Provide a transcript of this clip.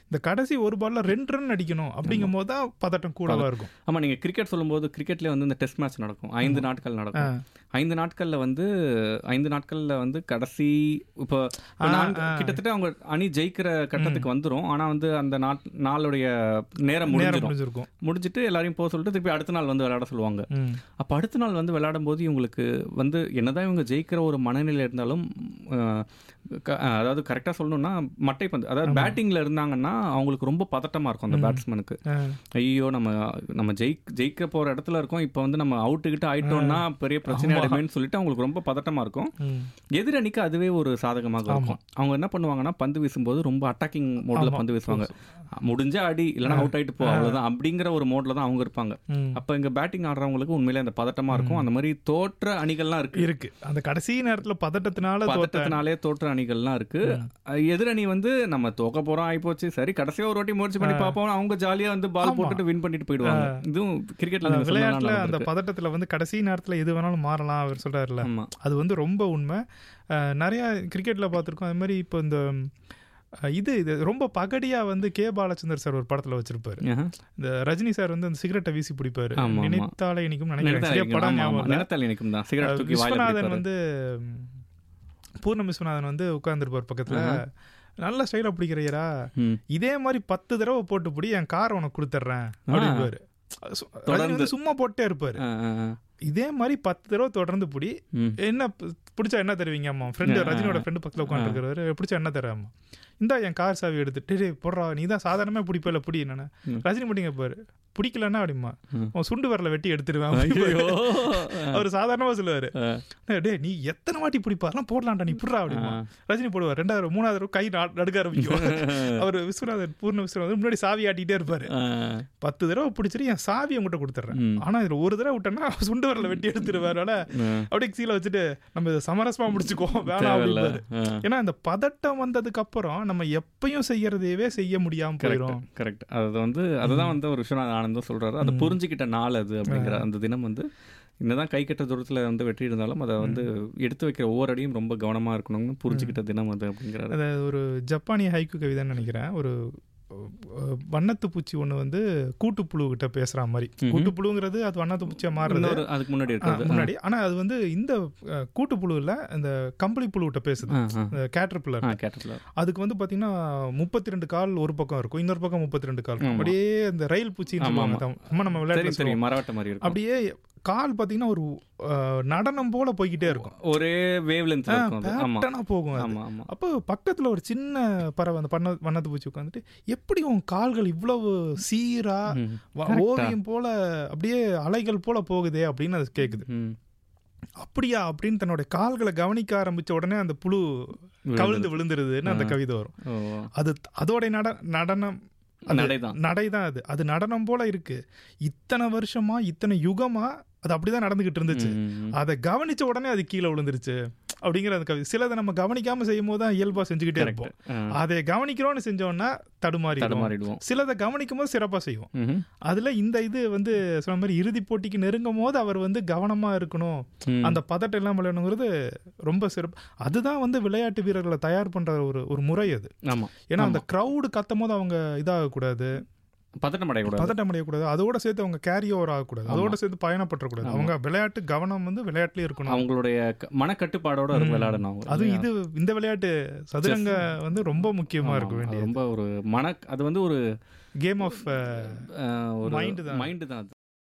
இந்த கடைசி ஒரு பால்ல ரெண்டு ரன் அடிக்கணும் அப்படிங்கும் போது தான் பதட்டம் கூடவா இருக்கும் ஆமா நீங்க கிரிக்கெட் சொல்லும்போது கிரிக்கெட்லேயே வந்து இந்த டெஸ்ட் மேட்ச் நடக்கும் ஐந்து நாட்கள் நடக்கும் ஐந்து நாட்கள்ல வந்து ஐந்து நாட்கள்ல வந்து கடைசி இப்போ இப்போ நான்கு- கிட்டத்தட்ட அவங்க அணி ஜெயிக்கிற கட்டத்துக்கு வந்துரும் ஆனா வந்து அந்த நாட் நாளுடைய நேரம் நேரம் முடிஞ்சிடும் முடிஞ்சிருக்கும் முடிஞ்சிட்டு எல்லாரையும் போக சொல்லிட்டு திருப்பி அடுத்த நாள் வந்து விளையாட சொல்லுவாங்க ம். அப்போ அடுத்த நாள் வந்து விளையாடும் போது இவங்களுக்கு வந்து என்னதான் இவங்க ஜெயிக்கிற ஒரு மனநிலை இருந்தாலும் அஹ், க- அதாவது கரெக்டாக சொல்லணும்னா மட்டை பந்து அதாவது பேட்டிங்ல இருந்தாங்கன்னா அவங்களுக்கு ரொம்ப பதட்டமா இருக்கும் அந்த பேட்ஸ்மேனுக்கு ஆ. ஐயோ நம்ம நம்ம ஜெயிக் ஜெயிக்க போற இடத்துல இருக்கோம் இப்போ வந்து நம்ம அவுட்டு கிட்ட ஆயிட்டோம்னா பெரிய பிரச்சனை ஆயிடுமேன்னு சொல்லிட்டு அவங்களுக்கு ரொம்ப பதட்டமா இருக்கும் ம். எதிரணிக்கு அதுவே ஒரு சாதகமாக இருக்கும் அவங்க என்ன பண்ணுவாங்கன்னா பந்து வீசும்போது ரொம்ப அட்டாக்கிங் மோட்ல பந்து வீசுவாங்க முடிஞ்ச அடி இல்லைன்னா அவுட் ஆயிட்டு போ அவ்வளவுதான் அப்படிங்கிற ஒரு மோட்ல தான் அவங்க இருப்பாங்க ம். அப்ப இங்க பேட்டிங் ஆடுறவங்களுக்கு உண்மையிலே அந்த பதட்டமா இருக்கும் அந்த மாதிரி தோற்ற அணிகள்லாம் இருக்கு இருக்கு அந்த கடைசி நேரத்துல பதட்டத்தினால தோத்த பதட்டத்தினாலே தோற்ற அணிகள்லாம் இருக்கு அஹ் எதிரணி வந்து நம்ம தோக்க போறோம் ஆயிப்போச்சு சரி கடைசியா ஒரு வாட்டி முயற்சி பண்ணி பார்ப்போம் அவங்க ஜாலியா வந்து பால் போட்டுட்டு வின் பண்ணிட்டு போயிடுவாங்க இதுவும் கிரிக்கெட்ல அந்த நீங்க சொன்னதெல்லாம் விளையாட்டுல அந்த நடந்திருக்கு. பதட்டத்துல வந்து கடைசி நேரத்துல எது வேணாலும் மாறலாம் அவர் சொல்றாருல ஆமா அது வந்து ரொம்ப உண்மை அஹ், நிறைய கிரிக்கெட்ல பார்த்துருக்கோம் அது மாதிரி இப்போ இந்த அஹ், இது இது ரொம்ப பகடியா வந்து கே பாலச்சந்தர் சார் ஒரு படத்துல வச்சிருப்பாரு ஆஹா. இந்த ரஜினி சார் வந்து அந்த சிகரெட்டை வீசி பிடிப்பாரு ஆமா, ஆமா. நினைத்தாலே இனிக்கும் நினைக்கிறேன் நினைத்தாலே சரியா இனிக்கும். படம் ஆமா, ஞாபகம் ஆமா. இல்ல. நினைத்தாலே இனிக்கும் தான். சிகரெட் தூக்கி வாயில விஸ்வநாதன் பிடிப்பாரு. வந்து பூர்ண விஸ்வநாதன் வந்து உட்கார்ந்துருப்பார் பக்கத்துல நல்ல ஸ்டைலா பிடிக்கிறையரா ம். இதே மாதிரி பத்து தடவை போட்டு பிடி என் கார் உனக்கு கொடுத்துட்றேன் அப்படின்பாரு சு- ரஜினி வந்து சும்மா போட்டே இருப்பாரு ஆ, ஆ, ஆ. இதே மாதிரி பத்து தடவை தொடர்ந்து பிடி ம். என்ன பு- பிடிச்சா என்ன தருவீங்க அம்மா ஃப்ரெண்டு ரஜினியோட ஃப்ரெண்டு பக்கத்தில் உட்காந்துருக்கிறவர் பிடிச்சா என்ன தராமா இந்தா என் கார் சாவி எடுத்துட்டு டேய் போடுறா நீ தான் சாதாரணமே பிடிப்பல பிடி என்னன்னு ரஜினி மட்டும் கேட்பாரு பிடிக்கலன்னா அப்படிமா உன் சுண்டு வரல வெட்டி எடுத்துருவேன் ஐயோ. அவர் சாதாரணமா சொல்லுவாரு ஆ. டேய் நீ எத்தனை வாட்டி பிடிப்பாருலாம் போடலாம்டா நீ பிடுறா அப்படிமா ரஜினி போடுவார் ரெண்டாவது மூணாவது தடவை கை நா- நடுக்க ஆரம்பிக்கும் அவர் விஸ்வநாதன் பூர்ண விஸ்வநாதன் முன்னாடி சாவி ஆட்டிட்டே இருப்பாரு ஆ. பத்து தடவை பிடிச்சிட்டு என் சாவி உங்ககிட்ட கொடுத்துட்றேன் ம். ஆனா இதுல ஒரு தடவை விட்டேன்னா சுண்டு வரல வெட்டி எடுத்துருவாரு அப்படியே கீழே வச்சுட்டு நம்ம இதை சமரசமா முடிச்சுக்குவோம் வேணாம் தேவையில்ல. அப்படின்பாரு ஆ. ஏன்னா இந்த பதட்டம் வந்ததுக்கு அப்புறம் நம்ம எப்பயும் செய்யறதையவே செய்ய முடியாம போயிடும் கரெக்ட் அது வந்து அதுதான் வந்து ஒரு விஸ்வநாத ஆனந்தம் சொல்றாரு அதை புரிஞ்சுக்கிட்ட நாள் அது அப்படிங்கிற அந்த தினம் வந்து என்னதான் கை கட்ட தூரத்துல வந்து வெற்றி இருந்தாலும் அதை வந்து எடுத்து வைக்கிற ஒவ்வொரு அடியும் ரொம்ப கவனமா இருக்கணும்னு புரிஞ்சுக்கிட்ட தினம் அது அப்படிங்கிறாரு அது ஒரு ஜப்பானிய ஹைக்கு கவிதைன்னு நினைக்கிறேன் ஒரு அஹ், வண்ணத்து பூச்சி ஒண்ணு வந்து கூட்டுப்புழு கிட்ட பேசுற மாதிரி கூட்டுப்புழுங்கிறது அது வண்ணத்து பூச்சியா மாறுறது இன்னொரு அதுக்கு முன்னாடி ஆ, இருக்கிறது முன்னாடி ஆனா அது வந்து இந்த அஹ், கூட்டுப்புழுல இந்த கம்பளி புழுகிட்ட பேசுது ஆ, ஆ. இந்த கேட்டர்பில்லர் ஆ கேட்டல அதுக்கு வந்து பாத்தீங்கன்னா முப்பத்தி ரெண்டு கால் ஒரு பக்கம் இருக்கும் இன்னொரு பக்கம் முப்பத்தி ரெண்டு கால் இருக்கும். அப்படியே இந்த ரயில் பூச்சின்னு சொல்லுவாங்க தம்- சும்மா நம்ம விளையாட்டு தெரியும் தெரியும் மரவட்ட மாதிரி இருக்கும் அப்படியே கால் பாத்தீங்கன்னா ஒரு அஹ், நடனம் போல போய்கிட்டே இருக்கும் ஒரே வேவ் லென்த் இருக்கும் அது ஆமா பேட்டர்னா போகும் அது. ஆமா ஆமா அப்போ பக்கத்துல ஒரு சின்ன பறவை அந்த பண்ண வண்ணத்து பூச்சி உட்காந்துட்டு எப்படி உன் கால்கள் இவ்வளவு சீரா ம். வ- ஓவியம் போல அப்படியே அலைகள் போல போகுதே அப்படின்னு அது கேக்குது ம். அப்படியா அப்படின்னு தன்னோட கால்களை கவனிக்க ஆரம்பிச்ச உடனே அந்த புழு கவிழ்ந்து விழுந்துருதுன்னு அந்த கவிதை வரும் ஓ அது அதோட நட நடனம் அது நடைதான் நடைதான் அது அது நடனம் போல இருக்கு இத்தனை வருஷமா இத்தனை யுகமா அது அப்படிதான் நடந்துகிட்டு இருந்துச்சு ம், ம். அதை கவனிச்ச உடனே அது கீழே விழுந்துருச்சு அப்படிங்கிற அந்த கவி சிலதை நம்ம கவனிக்காம செய்யும் போது தான் இயல்பா செஞ்சுக்கிட்டே இருப்போம் ஆ, அதை கவனிக்கிறோம்னு செஞ்சோம்னா தடுமாறி தடுமாறிடுவோம் சிலதை கவனிக்கும் போது சிறப்பா செய்வோம் ம்ஹும். அதுல இந்த இது வந்து சொன்ன மாதிரி இறுதி போட்டிக்கு நெருங்கும் போது அவர் வந்து கவனமா இருக்கணும் ம். அந்த பதட்டம் இல்லாம விளையாடணுங்கிறது ரொம்ப சிறப்பு அதுதான் வந்து விளையாட்டு வீரர்களை தயார் பண்ற ஒரு ஒரு முறை அது ஆமா ஏன்னா அந்த கிரவுடு கத்தும் போது அவங்க இதாக கூடாது பதட்டம் அடையக்கூடாது பதட்டம் அடையக்கூடாது அதோட சேர்த்து அவங்க கேரி ஓவர் ஆகக்கூடாது அதோட சேர்த்து பயணப்பற்றக்கூடாது அவங்க விளையாட்டு கவனம் வந்து விளையாட்டுலயே இருக்கணும் அவங்களுடைய க- மனக்கட்டுப்பாடோட இருக்கு விளையாடணும் அவங்க அது இது இந்த விளையாட்டு சதுரங்க வந்து ரொம்ப முக்கியமா இருக்க அது வேண்டிய ரொம்ப ஒரு மன அது வந்து ஒரு கேம் ஆஃப் அஹ், ஒரு Mind தான். மைண்ட் தான் அது